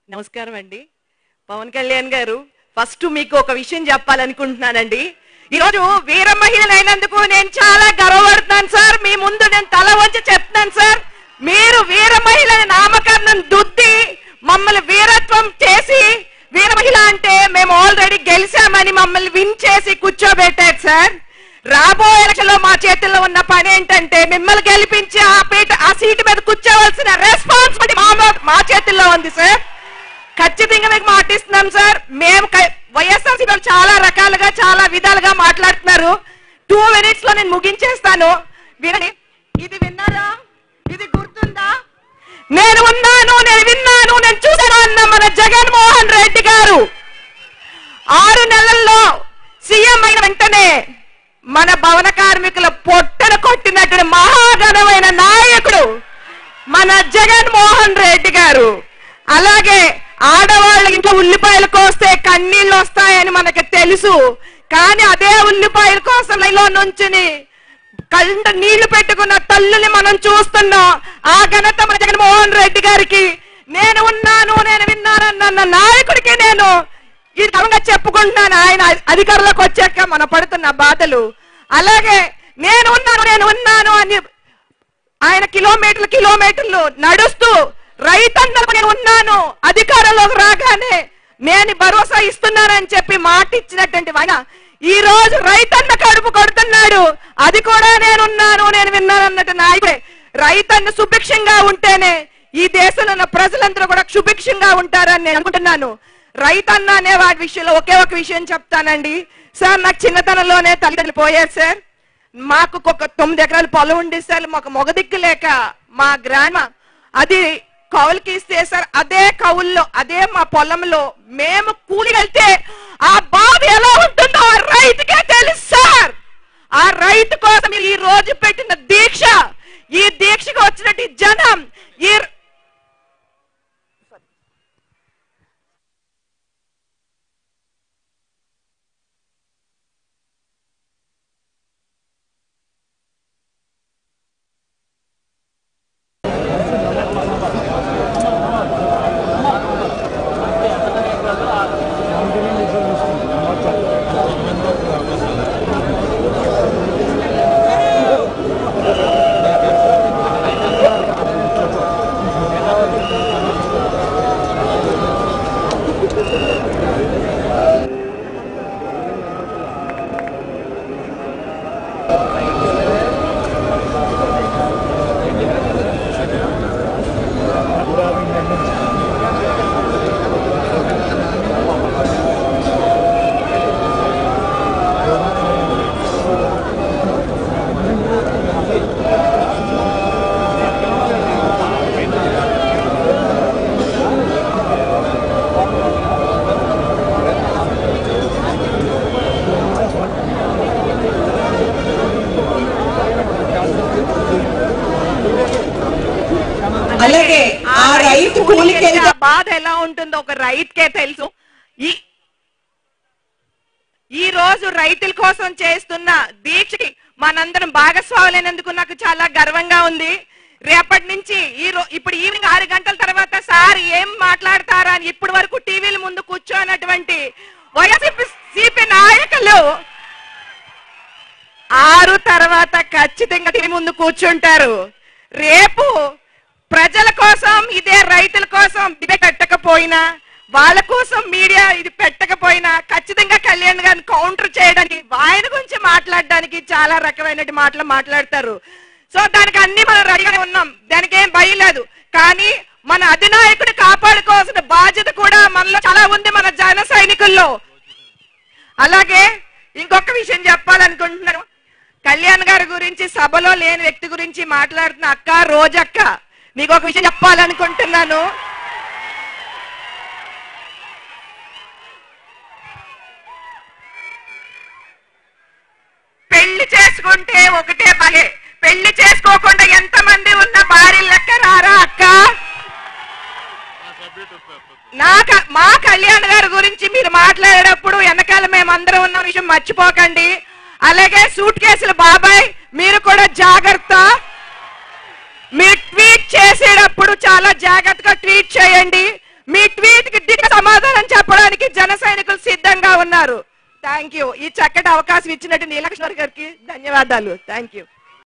నమస్కారం అండి పవన్ కళ్యాణ్ గారు ఫస్ట్ మీకు ఒక విషయం చెప్పాలనుకుంటున్నానండి ఈరోజు వీర మహిళనైనందుకు నేను చాలా గర్వపడుతున్నాను సార్ మీ ముందు నేను తల వంచి చెప్తున్నాను సార్ మీరు వీర మహిళ నామకరణం దుద్ది మమ్మల్ని వీరత్వం చేసి వీర మహిళ అంటే మేము ఆల్రెడీ గెలిచామని మమ్మల్ని విన్ చేసి కూర్చోబెట్టారు సార్ రాబోయే ఎలక్షన్ లో మా చేతుల్లో ఉన్న పని ఏంటంటే మిమ్మల్ని గెలిపించి ఆ పీట ఆ సీటు మీద కూర్చోవలసిన రెస్పాన్సిబిలిటీ మా మా- మా చేతుల్లో ఉంది సార్ ఖచ్చితంగా మీకు మాటిస్తున్నాం సార్ మేము క- వైఎస్ఆర్సీ వాళ్ళు చాలా రకాలుగా చాలా విధాలుగా మాట్లాడుతున్నారు టూ మినిట్స్ లో నేను ముగించేస్తాను వినండి ఇది విన్నారా ఇది గుర్తుందా నేను ఉన్నాను నేను విన్నాను నేను చూశాను అన్న మన జగన్మోహన్ రెడ్డి గారు ఆరు నెలల్లో సీఎం అయిన వెంటనే మన భవన కార్మికుల పొట్టను కొట్టినటువంటి మహాగణమైన నాయకుడు మన జగన్మోహన్ రెడ్డి గారు అలాగే ఆడవాళ్ళ ఇంట్లో ఉల్లిపాయలు కోస్తే కన్నీళ్ళు వస్తాయని మనకు తెలుసు కానీ అదే ఉల్లిపాయల కోసం లైన్లో నుంచుని కంట నీళ్లు పెట్టుకున్న తల్లుని మనం చూస్తున్నాం ఆ ఘనత మన జగన్మోహన్ రెడ్డి గారికి నేను ఉన్నాను నేను విన్నానన్న నాయకుడికి నేను ఈ క్రమంగా చెప్పుకుంటున్నాను ఆయన అధికారంలోకి వచ్చాక మన పడుతున్న బాధలు అలాగే నేను ఉన్నాను నేను ఉన్నాను అని ఆయన కిలోమీటర్లు కిలోమీటర్లు నడుస్తూ రైతన్నలకు నేను ఉన్నాను అధికారంలోకి రాగానే నేను భరోసా ఇస్తున్నానని చెప్పి మాట ఇచ్చినటువంటి ఆయన ఈ రోజు రైతన్న కడుపు కొడుతున్నాడు అది కూడా నేనున్నాను నేను విన్నాను అన్నట్టు నాయకుడే రైతన్న సుభిక్షంగా ఉంటేనే ఈ దేశంలో ఉన్న ప్రజలందరూ కూడా సుభిక్షంగా ఉంటారని నేను అనుకుంటున్నాను రైతన్న అనే వాటి విషయంలో ఒకే ఒక విషయం చెప్తానండి సార్ నాకు చిన్నతనంలోనే తల్లిదండ్రులు పోయారు సార్ మాకు ఒక తొమ్మిది ఎకరాలు పొలం ఉండి సార్ మాకు మొగదిక్కు లేక మా గ్రామ అది కౌలుకి ఇస్తే సార్ అదే కౌల్లో అదే మా పొలంలో మేము కూలి వెళ్తే ఆ బాధ ఎలా ఉంటుందో ఆ రైతుకే తెలుసు సార్ ఆ రైతు కోసం ఈ రోజు పెట్టిన దీక్ష ఈ దీక్షకు వచ్చినట్టు ఈ జనం ఈ అలాగే ఆ రైతు కూలికి ఆ బాధ ఎలా ఉంటుందో ఒక రైతుకే తెలుసు ఈ ఈ రోజు రైతుల కోసం చేస్తున్న దీక్షకి మనందరం భాగస్వాములైనందుకు నాకు చాలా గర్వంగా ఉంది రేపటి నుంచి ఈ రో ఇప్పుడు ఈవినింగ్ ఆరు గంటల తర్వాత సార్ ఏం మాట్లాడతారా అని ఇప్పటి వరకు టీవీల ముందు కూర్చోనటువంటి వైఎస్పీ నాయకులు ఆరు తర్వాత ఖచ్చితంగా టీవీ ముందు కూర్చుంటారు రేపు ప్రజల కోసం ఇదే రైతుల కోసం ఇదే పెట్టకపోయినా వాళ్ళ కోసం మీడియా ఇది పెట్టకపోయినా ఖచ్చితంగా కళ్యాణ్ గారిని కౌంటర్ చేయడానికి ఆయన గురించి మాట్లాడడానికి చాలా రకమైన మాటలు మాట్లాడతారు సో దానికి అన్ని మనం రెడీగానే ఉన్నాం దానికి ఏం భయం లేదు కానీ మన అధినాయకుడు కాపాడుకోవాల్సిన బాధ్యత కూడా మనలో చాలా ఉంది మన జన సైనికుల్లో అలాగే ఇంకొక విషయం చెప్పాలనుకుంటున్నాను కళ్యాణ్ గారి గురించి సభలో లేని వ్యక్తి గురించి మాట్లాడుతున్న అక్క రోజక్క మీకు ఒక విషయం చెప్పాలనుకుంటున్నాను పెళ్లి చేసుకుంటే ఒకటే బలే పెళ్లి చేసుకోకుండా ఎంతమంది ఉన్న భార్య లెక్క రారా అక్క నా క- మా కళ్యాణ్ గారి గురించి మీరు మాట్లాడేటప్పుడు వెనకాల మేమందరం ఉన్న విషయం మర్చిపోకండి అలాగే సూట్ కేసులు బాబాయ్ మీరు కూడా జాగ్రత్త మీ ట్వీట్ చేసేటప్పుడు చాలా జాగ్రత్తగా ట్వీట్ చేయండి మీ ట్వీట్ చేయడానికి జన సైనికులు సిద్ధంగా ఉన్నారు థ్యాంక్ యూ ఈ చక్కటి అవకాశం ఇచ్చినట్టు నీలకృష్ణ గారికి ధన్యవాదాలు థ్యాంక్ యూ